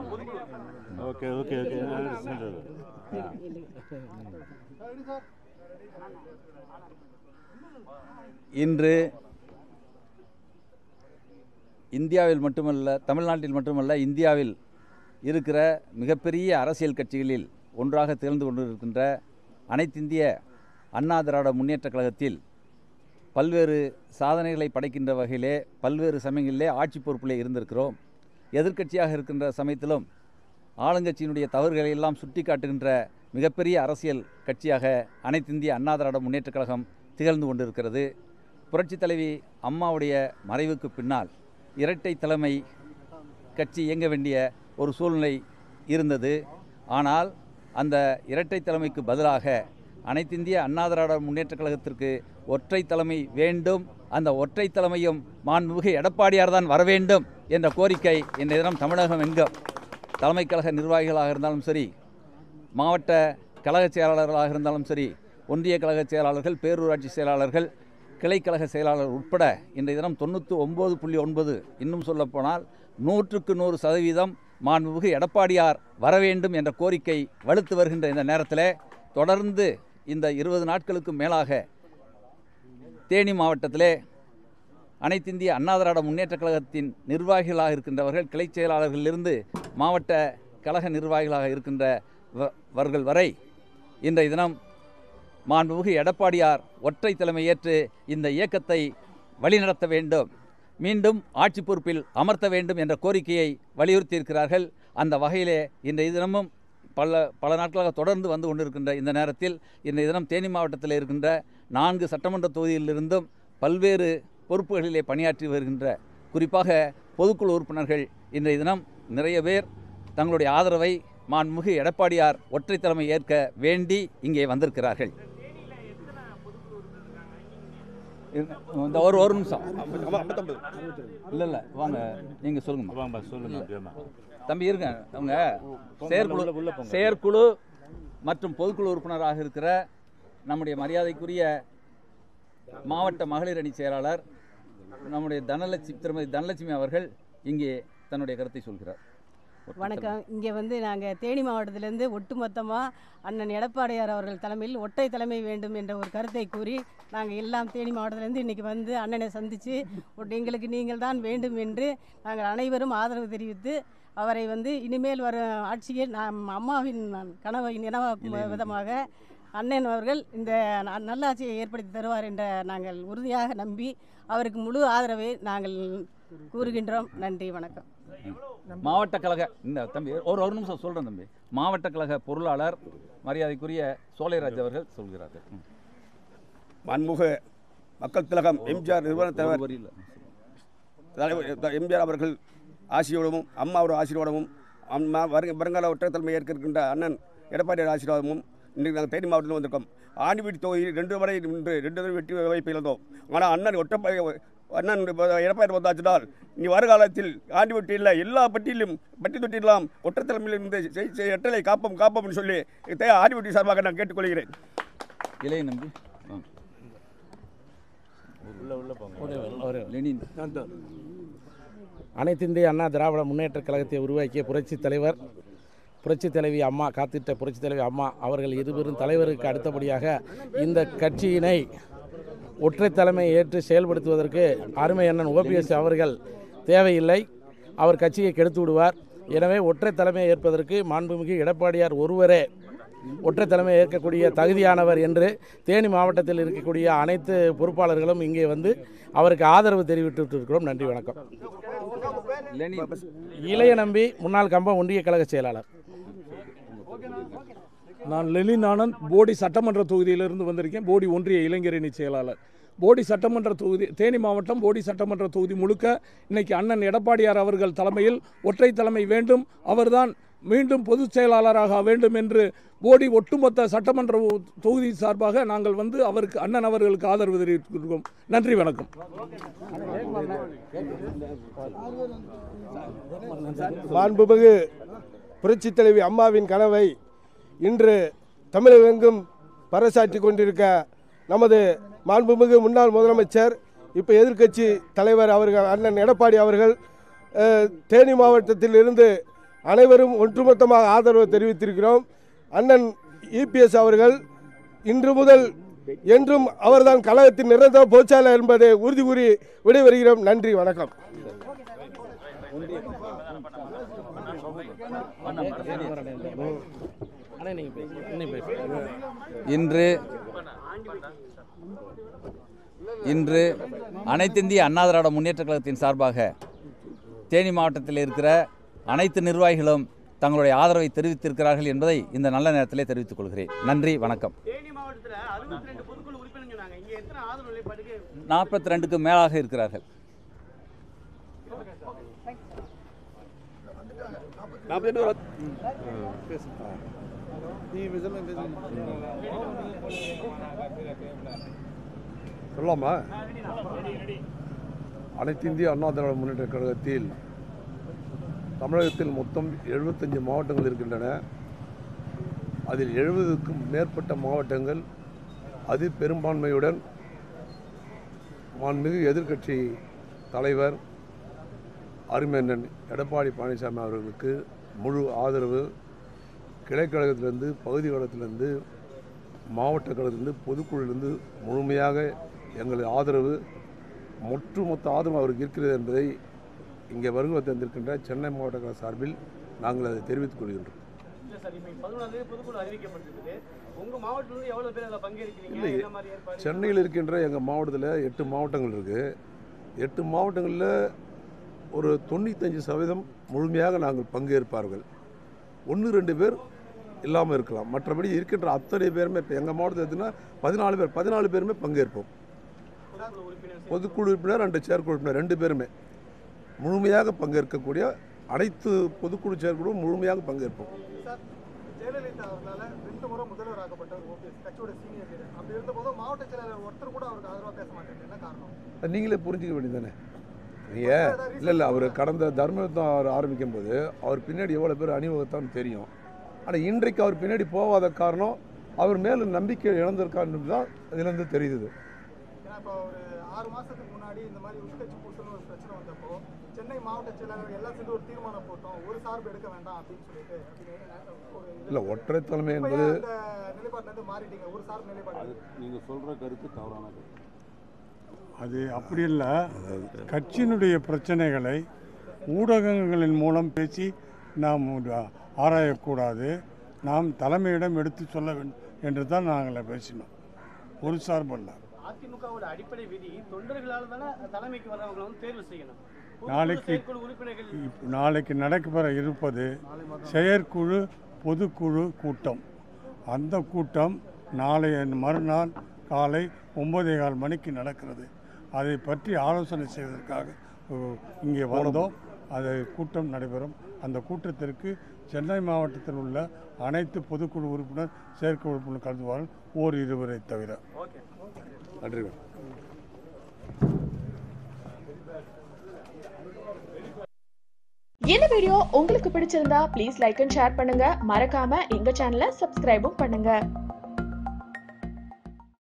Okay okay okay சொல்றது இன்று இந்தியாவில் மட்டுமல்ல தமிழ்நாட்டில் மட்டுமல்ல இந்தியாவில் இருக்கிற மிகப்பெரிய அரசியல் கட்சிகளில் ஒன்றாக திகழ்ந்து கொண்டிருக்கின்ற அனைத்திந்திய அண்ணா திராவிட முன்னேற்றக் கழகத்தில் பல்வேறு சாதனைகளை படைக்கின்ற வகையிலே பல்வேறு சமயங்களிலே ஆட்சி பொறுப்பிலே இருந்திருக்கிறோம் எதிர்க்கட்சியாக இருக்கின்ற சமயத்திலும் ஆளுங்கட்சியினுடைய தவறுகளை எல்லாம் சுட்டி காட்டுகின்ற மிகப்பெரிய அரசியல் கட்சியாக அனைத்திந்திய அண்ணா திராவிட முன்னேற்றக் கழகம் திகழ்ந்து கொண்டிருக்கிறது புரட்சித் தலைவி அம்மாவுடைய மறைவுக்கு பின்னால் இரட்டை தலைமை கட்சி இயங்க வேண்டிய ஒரு சூழ்நிலை இருந்தது ஆனால் அந்த இரட்டை தலைமைக்கு பதிலாக அனைத்திந்திய அண்ணா திராவிட முன்னேற்றக் கழகத்திற்கு ஒற்றை தலைமை வேண்டும் அந்த ஒற்றை தலைமையும் மாண்புமிகு எடப்பாடியார் தான் வர வேண்டும் என்ற கோரிக்கை இன்றைய தினம் தமிழகம் எங்கும் தலைமை கழக நிர்வாகிகளாக இருந்தாலும் சரி மாவட்ட கழக செயலாளர்களாக இருந்தாலும் சரி ஒன்றிய கழக செயலாளர்கள் பேரூராட்சி செயலாளர்கள் கிளைக்கழக செயலாளர் உட்பட இன்றைய தினம் தொண்ணூற்றி ஒம்பது புள்ளி ஒன்பது இன்னும் சொல்லப்போனால் நூற்றுக்கு நூறு சதவீதம் மாண்புமிகு எடப்பாடியார் வர வேண்டும் என்ற கோரிக்கை வலுத்து வருகின்ற இந்த நேரத்தில் தொடர்ந்து இந்த இருபது நாட்களுக்கு மேலாக தேனி மாவட்டத்திலே அனைத்திந்திய அண்ணா திராவிட முன்னேற்றக் கழகத்தின் நிர்வாகிகளாக இருக்கின்றவர்கள் கிளைச் செயலாளர்களிலிருந்து மாவட்ட கழக நிர்வாகிகளாக இருக்கின்றவர்கள் வரை இன்றைய தினம் மாண்புமிகு எடப்பாடியார் ஒற்றை தலைமை ஏற்று இந்த இயக்கத்தை வழிநடத்த வேண்டும் மீண்டும் ஆட்சி பொறுப்பில் அமர்த்த வேண்டும் என்ற கோரிக்கையை வலியுறுத்தியிருக்கிறார்கள் அந்த வகையிலே இன்றைய தினமும் பல பல நாட்களாக தொடர்ந்து வந்து கொண்டிருக்கின்ற இந்த நேரத்தில் இன்றைய தினம் தேனி மாவட்டத்தில் இருக்கின்ற நான்கு சட்டமன்ற தொகுதியிலிருந்தும் பல்வேறு பொறுப்புகளிலே பணியாற்றி வருகின்ற குறிப்பாக பொதுக்குழு உறுப்பினர்கள் இன்றைய தினம் நிறைய பேர் தங்களுடைய ஆதரவை மாண்புமிகு எடப்பாடியார் ஒற்றை தலைமை ஏற்க வேண்டி இங்கே வந்திருக்கிறார்கள் இருங்க, இந்த ஒரு ஒரு நிமிஷம் இல்லை இல்லை வாங்க நீங்கள் சொல்லுங்கம்மா வாங்க சொல்லுங்க அப்படியேம்மா தம்பி இருங்க அவங்க செயற்குழு செயற்குழு மற்றும் பொதுக்குழு உறுப்பினராக இருக்கிற நம்முடைய மரியாதைக்குரிய மாவட்ட மகளிர் அணி செயலாளர் நம்முடைய தனலட்சுமி திருமதி தனலட்சுமி அவர்கள் இங்கே தன்னுடைய கருத்தை சொல்கிறார் வணக்கம் இங்கே வந்து நாங்கள் தேனி மாவட்டத்திலேருந்து ஒட்டுமொத்தமாக அண்ணன் எடப்பாடியார் அவர்கள் தலைமையில் ஒற்றை தலைமை வேண்டும் என்ற ஒரு கருத்தை கூறி நாங்கள் எல்லாம் தேனி மாவட்டத்திலேருந்து இன்றைக்கி வந்து அண்ணனை சந்தித்து எங்களுக்கு நீங்கள் தான் வேண்டும் என்று நாங்கள் அனைவரும் ஆதரவு தெரிவித்து அவரை வந்து இனிமேல் வரும் ஆட்சியில் நாம் அம்மாவின் கனவை நினைவாக்கும் விதமாக அண்ணன் அவர்கள் இந்த ந- நல்லாட்சியை ஏற்படுத்தி தருவார் என்ற நாங்கள் உறுதியாக நம்பி அவருக்கு முழு ஆதரவை நாங்கள் கூறுகின்றோம் நன்றி வணக்கம் மாவட்ட கழக இந்த தம்பி ஒரு ஒரு நிமிஷம் சொல்கிறேன் தம்பி மாவட்ட கழக பொருளாளர் மரியாதைக்குரிய சோலைராஜ் அவர்கள் சொல்கிறார்கள் ம். மன்முக மக்கள் திலகம் எம்ஜிஆர் நிறுவன ஒரு தலைவர் வரியில் தலைவர் எம்ஜிஆர் அவர்கள் ஆசியோடவும் அம்மாவோட ஆசீர்வாதமும் அம்மா வருங்க வருங்கால ஒற்றை தலைமை ஏற்க இருக்கின்ற அண்ணன் எடப்பாடியார் ஆசீர்வாதமும் இன்றைக்கு நாங்கள் தேனி மாவட்டத்தில் வந்திருக்கோம் ஆண்டிவீட்டு தொகுதியில் ரெண்டு வரை நின்று ரெண்டு தடவை வெற்றி வாய்ப்பு இழந்தோம் ஆனால் அண்ணன் ஒற்றை அண்ணன் இப்ப எடப்பாடி வந்தாச்சுனால் இனி வருகாலத்தில் ஆண்டிவீட்டு இல்லை எல்லா பட்டியலும் பட்டி தொட்டியெல்லாம் ஒற்றை தலைமையில் இருந்து செய்- செய்- எட்டலை காப்போம் காப்போம்னு சொல்லி தே ஆண்டிவீட்டு சார்பாக நான் கேட்டுக்கொள்கிறேன் இளைய நம்பி வாங்க. லெனின் அனைத்திந்திய அண்ணா திராவிட முன்னேற்றக் கழகத்தை உருவாக்கிய புரட்சித் தலைவர் புரட்சித் தலைவி அம்மா காத்திட்ட புரட்சித் தலைவி அம்மா அவர்கள் இருவரும் தலைவருக்கு அடுத்தபடியாக இந்த கட்சியினை ஒற்றை தலைமை ஏற்று செயல்படுத்துவதற்கு அருமை அண்ணன் ஓபிஎஸ் அவர்கள் தேவையில்லை அவர் கட்சியை கெடுத்து விடுவார் எனவே ஒற்றை தலைமை ஏற்பதற்கு மாண்புமிகு எடப்பாடியார் ஒருவரே ஒற்றை தலைமை ஏற்கக்கூடிய தகுதியானவர் என்று தேனி மாவட்டத்தில் இருக்கக்கூடிய அனைத்து பொறுப்பாளர்களும் இங்கே வந்து அவருக்கு ஆதரவு தெரிவித்து இருக்கிறோம் நன்றி வணக்கம் லெனின் இளைய நம்பி முன்னாள் கம்பம் ஒன்றிய கழக செயலாளர் நான் லெனின் ஆனந்த் போடி சட்டமன்ற தொகுதியிலிருந்து வந்திருக்கேன் போடி ஒன்றிய இளைஞரணி செயலாளர் போடி சட்டமன்ற தொகுதி தேனி மாவட்டம் போடி சட்டமன்ற தொகுதி முழுக்க இன்னைக்கு அண்ணன் எடப்பாடியார் அவர்கள் தலைமையில் ஒற்றை தலைமை வேண்டும் அவர்தான் மீண்டும் பொதுச் செயலாளராக வேண்டும் என்று போடி ஒட்டுமொத்த சட்டமன்ற உ- தொகுதி சார்பாக நாங்கள் வந்து அவருக்கு அண்ணன் அவர்களுக்கு ஆதரவு தெரிவித்திருக்கிறோம் நன்றி வணக்கம் மாண்புமிகு புரட்சித் தலைவி அம்மாவின் கனவை இன்று தமிழகெங்கும் பறைசாற்றி கொண்டிருக்க நமது மாண்புமிகு முன்னாள் முதலமைச்சர் இப்போ எதிர்க்கட்சி தலைவர் அவர்கள் அண்ணன் எடப்பாடி அவர்கள் அஹ், தேனி மாவட்டத்தில் இருந்து அனைவரும் ஒன்றுமொத்தமாக ஆதரவு தெரிவித்திருக்கிறோம் அண்ணன் இபிஎஸ் அவர்கள் இன்று முதல் என்றும் அவர்தான் கழகத்தின் நிரந்தர பொதுச்செயலாளர் என்பதை உறுதி கூறி விடைபெறுகிறோம் நன்றி வணக்கம் அண்ணே நீங்கள் பேசுங்க இன்னும் பேசுங்க இன்று இன்று அனைத்திந்திய அண்ணா திராவிட முன்னேற்றக் கழகத்தின் சார்பாக தேனி மாவட்டத்தில் இருக்கிற அனைத்து நிர்வாகிகளும் தங்களுடைய ஆதரவை தெரிவித்திருக்கிறார்கள் என்பதை இந்த நல்ல நேரத்திலே தெரிவித்துக் கொள்கிறேன் நன்றி வணக்கம் தேனி மாவட்டத்தில் அறுபத்தி ரெண்டு பொதுக்குழு உறுப்பினர் சொன்னாங்க இங்கே எத்தனை ஆதரவு நிலைப்பாட்டுக்கு நாற்பத்தி ரெண்டுக்கு மேலாக இருக்கிறார்கள் சொல்லாமா அனைத்து இந்திய அண்ணா திராவிட முன்னேற்ற கழகத்தில் தமிழகத்தில் மொத்தம் எழுபத்தஞ்சு மாவட்டங்கள் இருக்கின்றன அதில் எழுபதுக்கும் மேற்பட்ட மாவட்டங்கள் அது பெரும்பான்மையுடன் மாண்புமிகு எதிர்க்கட்சி தலைவர் அருமையண்ணன் எடப்பாடி பழனிசாமி அவர்களுக்கு முழு ஆதரவு கிளைக்கழகத்திலிருந்து பகுதி கழகத்திலிருந்து மாவட்ட கழகத்திலிருந்து பொதுக்குழுவிலிருந்து முழுமையாக எங்களது ஆதரவு ஒட்டுமொத்த ஆதரவு அவருக்கு இருக்கிறது என்பதை இங்கே வருகை தந்திருக்கின்ற சென்னை மாவட்ட கழக சார்பில் நாங்கள் அதை தெரிவித்துக் கொள்கின்றோம் இல்லை சார் இப்போ பதினொன்றாம் தேதி பொதுக்குழு அறிவிக்கப்பட்டிருக்குது உங்கள் மாவட்டத்திலிருந்து எவ்வளோ பேர் அதில் பங்கேற்கிறீங்க இல்லை என்ன மாதிரி ஏற்பாடு சென்னையில் இருக்கின்ற எங்கள் மாவட்டத்தில் எட்டு மாவட்டங்கள் இருக்குது எட்டு மாவட்டங்களில் ஒரு தொண்ணூத்தஞ்சு சதவீதம் முழுமையாக நாங்கள் பங்கேற்பார்கள் ஒன்று ரெண்டு பேர் இல்லாமல் இருக்கலாம் மற்றபடி இருக்கின்ற அத்தனை பேருமே இப்போ எங்கள் மாவட்டத்தில் எடுத்துன்னா பதினாலு பேர் பதினாலு பேருமே பங்கேற்போம் பொதுக்குழு உறுப்பினர் ரெண்டு செயற்குழு உறுப்பினர் ரெண்டு பேருமே முழுமையாக பங்கேற்கக்கூடிய அனைத்து பொதுக்குழு செயற்குழுவும் முழுமையாக பங்கேற்போம் ஜெயலலிதா அவர்களால் ரெண்டு முறை முதல்வர் ஆக்கப்பட்டவர் ஓபிஎஸ் கட்சியோட சீனியர் லீடர் அப்படி இருந்தபோது மாவட்ட செயலாளர் ஒருத்தர் கூட அவருக்கு ஆதரவாக பேச மாட்டேங்குது என்ன காரணம் அது நீங்களே புரிஞ்சுக்க வேண்டியதானே நீங்கள் இல்லை இல்லை அவர் கடந்த தர்மயுத்தம் அவர் ஆரம்பிக்கும் போது அவர் பின்னாடி எவ்வளோ பேர் அணிவகுத்தான்னு தெரியும் ஆனால் இன்றைக்கு அவர் பின்னாடி போகாத காரணம் அவர் மேலே நம்பிக்கை இழந்திருக்கான்னு தான் இதுலேருந்து தெரியுது ஏன்னா இப்போ ஒரு ஆறு மாசத்துக்கு முன்னாடி இந்த மாதிரி உள்கட்சி பூசல்னு ஒரு பிரச்சனை வந்தப்போ சென்னை மாவட்ட செயலாளர் எல்லாம் சேர்ந்து ஒரு தீர்மானம் போட்டோம் ஒரு சார்பு எடுக்க வேண்டாம் அப்படின்னு சொல்லிட்டு அப்படின்னு ஒரு இது- இல்லை ஒற்றை தலைமை இப்ப என்பது ஏன் அந்த நிலைப்பாட்டுல இருந்து மாறிட்டீங்க ஒரு சார்பு நிலைப்பாடு நீங்கள் சொல்கிற கருத்து தவறான கருத்து அது அப்படி இல்லை கட்சியினுடைய பிரச்சனைகளை ஊடகங்களின் மூலம் பேசி நாம் ஆராயக்கூடாது நாம் தலைமையிடம் எடுத்து சொல்ல வேண்டும் என்று தான் நாங்கள் பேசினோம் ஒரு சார்பல்ல அதிமுகவோட அடிப்படை விதி தொண்டர்களால் தானே தலைமைக்கு வர்றவங்களை வந்து தேர்வு செய்யணும் பொதுக்குழு, நாளைக்கு செயற்குழு உறுப்பினர்கள் இப்ப நாளைக்கு நடைபெற இருப்பது செயற்குழு பொதுக்குழு கூட்டம் அந்த கூட்டம் நாளைய மறுநாள் காலை ஒன்பதே கால் மணிக்கு நடக்கிறது அதை பற்றி ஆலோசனை செய்வதற்காக அஹ், இங்கே வந்தோம் அது கூட்டம் நடைபெறும் அந்த கூட்டத்திற்கு சென்னை மாவட்டத்தில் உள்ள அனைத்து பொதுக்குழு உறுப்பினர் செயற்குழு உறுப்பினர் கலந்துவார்கள் ஓர் இருவரை தவிர நன்றி இந்த வீடியோ உங்களுக்கு பிடிச்சிருந்தா ப்ளீஸ் லைக் அண்ட் ஷேர் பண்ணுங்க மறக்காம எங்க சேனலை சப்ஸ்கிரைபும் பண்ணுங்க